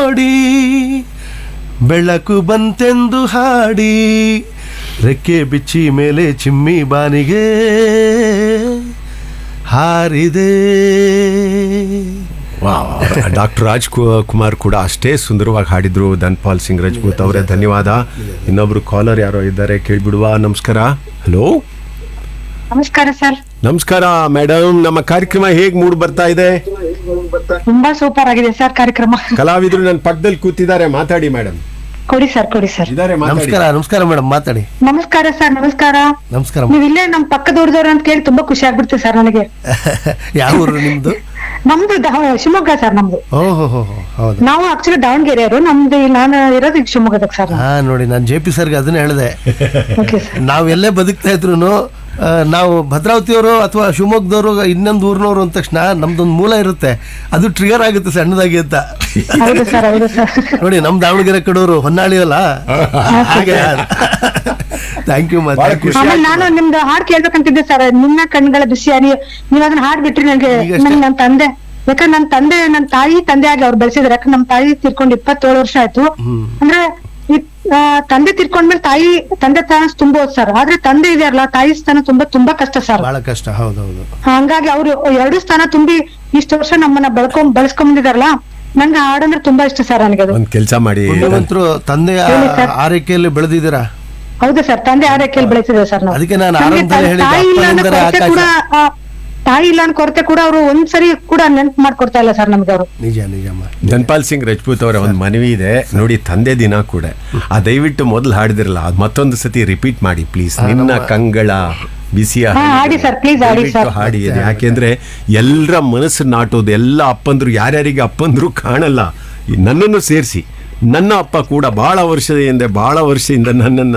ನೋಡಿ ಬೆಳಕು ಬಂತೆಂದು ಹಾಡಿ ರೆಕ್ಕೆ ಬಿಚ್ಚಿ ಮೇಲೆ ಚಿಮ್ಮಿ ಬಾನಿಗೆ ಹಾರಿದೆ ಡಾಕ್ಟರ್ ರಾಜ್ ಕು- ಕುಮಾರ್ ಕೂಡ ಅಷ್ಟೇ ಸುಂದರವಾಗಿ ಹಾಡಿದ್ರು ಧನ್ಪಾಲ್ ಸಿಂಗ್ ರಜಪೂತ್ ಅವರೇ ಧನ್ಯವಾದ ಇನ್ನೊಬ್ರು ಕಾಲರ್ ಯಾರೋ ಇದ್ದಾರೆ ಕೇಳ್ಬಿಡುವ ನಮಸ್ಕಾರ ಹಲೋ ನಮಸ್ಕಾರ ಸರ್ ನಮಸ್ಕಾರ ಮೇಡಮ್ ನಮ್ಮ ಕಾರ್ಯಕ್ರಮ ಹೇಗ್ ಮೂಡ್ ಬರ್ತಾ ಇದೆ ತುಂಬಾ ಸೂಪರ್ ಆಗಿದೆ ಸರ್ ಕಾರ್ಯಕ್ರಮ ಕಲಾವಿದ್ರು ನನ್ನ ಪಕ್ಕದಲ್ಲಿ ಕೂತಿದ್ದಾರೆ ಮಾತಾಡಿ ಮೇಡಮ್ ಕೊಡಿ ಸರ್ ಕೊಡಿ ಸರ್ ಇದಾರೆ ಮಾತಾಡಿ ನಮಸ್ಕಾರ ನಮಸ್ಕಾರ ಮೇಡಮ್ ಮಾತಾಡಿ ನಮಸ್ಕಾರ ಸರ್ ನಮಸ್ಕಾರ ನಮಸ್ಕಾರ ನೀವ್ ಇಲ್ಲೇ ನಮ್ ಪಕ್ಕದವ್ರದವ್ರು ಅಂತ ಕೇಳಿ ತುಂಬಾ ಖುಷಿ ಆಗ್ಬಿಡ್ತು ಸರ್ ನನಗೆ ಯಾವ ಊರು ನಿಮ್ದು ನಮ್ದು ದ- ಶಿವಮೊಗ್ಗ ಸರ್ ನಮ್ದು ಓಹೋ ಹೋ ಹೌದು ನಾವು ಆಕ್ಚುಲಿ ದಾವಣಗೆರೆಯವರು ನಮ್ದು ಇಲ್ಲಿ ನಾನು ಇರೋದು ಈಗ ಶಿವಮೊಗ್ಗದಾಗ ಸರ್ ಹಾ ನೋಡಿ ನಾನು ಜೆ ಪಿ ಸರ್ಗೆ ಅದನ್ನ ಹೇಳಿದೆ ಓಕೆ ಸರ್ ನಾವು ಎಲ್ಲೇ ಬದುಕ್ತಾ ಇದ್ರು ನಾವು ಭದ್ರಾವತಿಯವರು ಅಥವಾ ಶಿವಮೊಗ್ಗದವರು ಇನ್ನೊಂದು ಊರಿನವರು ಅಂದ ತಕ್ಷಣ ನಮ್ದೊಂದು ಮೂಲ ಇರುತ್ತೆ ಅದು ಟ್ರಿಗರ್ ಆಗುತ್ತೆ ಸಣ್ಣದಾಗಿ ಅಂತ ಹೌದು ಸರ್ ಹೌದು ಸರ್ ನೋಡಿ ನಮ್ ದಾವಣಗೆರೆ ಕಡೋರು ಹೊನ್ನಾಳಿ ಅಲ್ಲ ಹಾಗೆ ಥ್ಯಾಂಕ್ ಯು ಬಹಳ ಖುಷಿ ಆಮೇಲೆ ನಾನು ನಿಮ್ದು ಹಾಡ್ ಕೇಳ್ಬೇಕಂತಿದ್ದೆ ಸರ್ ನಿನ್ನ ಕಣ್ಗಳ ಬಿಸಿ ನೀವ್ ನೀವ್ ಅದನ್ನ ಹಾಡ್ ಬಿಟ್ರಿ ನನಗೆ ಈಗಷ್ಟೇ. ನಂಗೆ ನನ್ನ ತಂದೆ ಯಾಕಂದ್ರೆ ನನ್ನ ತಂದೆ ನನ್ನ ತಾಯಿ ತಂದೆ ಆಗಿ ಅವ್ರು ಬೆಳೆಸಿದ್ರು ಯಾಕಂದ್ರೆ ನಮ್ಮ ತಾಯಿ ತೀರ್ಕೊಂಡು ಇಪ್ಪತ್ತೇಳು ವರ್ಷ ಆಯ್ತು ಅಂದ್ರೆ ಈ, ಆ, ತಂದೆ ತೀರ್ಕೊಂಡ್ಮೇಲೆ ತಾಯಿ ತಂದೆ ಸ್ಥಾನ ತುಂಬೋದು ಸರ್ ಆದ್ರೆ ತಂದೆ ಇದೆಯಲ್ಲ ತಾಯಿ ಸ್ಥಾನ ತುಂಬಾ ತುಂಬಾ ಕಷ್ಟ ಸರ್ ಬಹಳ ಕಷ್ಟ ಹೌದೌದು ಹಂಗಾಗಿ ಅವ್ರು ಎರಡು ಸ್ಥಾನ ತುಂಬಿ ಇಷ್ಟು ವರ್ಷ ನಮ್ಮನ್ನ ಬೆಳ್ಕೊಂಡ್ ಬೆಳೆಸ್ಕೊಂಡ್ಬಿಟ್ಟಿದಾರಲ್ಲ ನಂಗೆ ಹಾಡಂದ್ರೆ ತುಂಬಾ ಇಷ್ಟ ಸರ್ ನನಗೆ ಅದು ಒಂದ್ ಕೆಲಸ ಮಾಡಿ ಪುಣ್ಯವಂತರು ತಂದೆಯ ಹೇಳಿ ಸರ್. ಆರೈಕೆಯಲ್ಲಿ ಬೆಳೆದಿದ್ದೀರಾ ಹೌದು ಸರ್ ತಂದೆ ಆರೈಕೆಯಲ್ಲಿ ಬೆಳೆಸಿದ್ದೇವೆ ಸರ್ ನಾವು ಅದಕ್ಕೆ ನಾನು ನಮ್ಗೆ ಆರಂಭದಲ್ಲೇ ಹೇಳಿದ್ದು ತಾಯಿ ಇಲ್ಲ ಅನ್ನೋ ಅಪ್ಪನಿಂದಲೇ ಕೊರತೆ ಆಕಾಶ. ಕೂಡ ಆ, ತಾಯಿ ಇಲ್ಲ ಅನ್ನೋ ಕೊರತೆ ಕೂಡ ಅವರು ಒಂದ್ಸರಿ ಕೂಡ ನೆನ್ಪು ಮಾಡ್ಕೊಡ್ತಾ ಇಲ್ಲ ಸರ್ ನಮ್ಗೆ ಅವರು ನಿಜ ನಿಜಮ್ಮ ಧನ್ಪಾಲ್ ಸಿಂಗ್ ರಜಪೂತ್ ಅವರ ಒಂದು ಮನವಿ ಇದೆ ನೋಡಿ ತಂದೆ ದಿನ ಕೂಡ ಆ ದಯವಿಟ್ಟು ಮೊದಲು ಹಾಡಿದಿರಲ್ಲ ಅದು ಮತ್ತೊಂದು ಸತಿ ರಿಪೀಟ್ ಮಾಡಿ ಪ್ಲೀಸ್ ನಿನ್ನ ಕಂಗಳ ಬಿಸಿಯ ಹಾ, ಹಾಡಿ sir, please ಹಾಡಿ ದಯವಿಟ್ಟು sir. ಹಾಡಿ ಅದು ಯಾಕೆಂದ್ರೆ ಎಲ್ಲರ ಮನಸ್ಸು ನಾಟೋದು ಎಲ್ಲ ಅಪ್ಪಂದ್ರು ಯಾರ್ಯಾರಿಗೆ ಅಪ್ಪಂದ್ರು ಕಾಣಲ್ಲ ಈ ನನ್ನನ್ನು ಸೇರಿಸಿ ನನ್ನ ಅಪ್ಪ ಕೂಡ ಬಹಳ ವರ್ಷದ ಹಿಂದೆ ಬಹಳ ವರ್ಷದಿಂದ ನನ್ನನ್ನ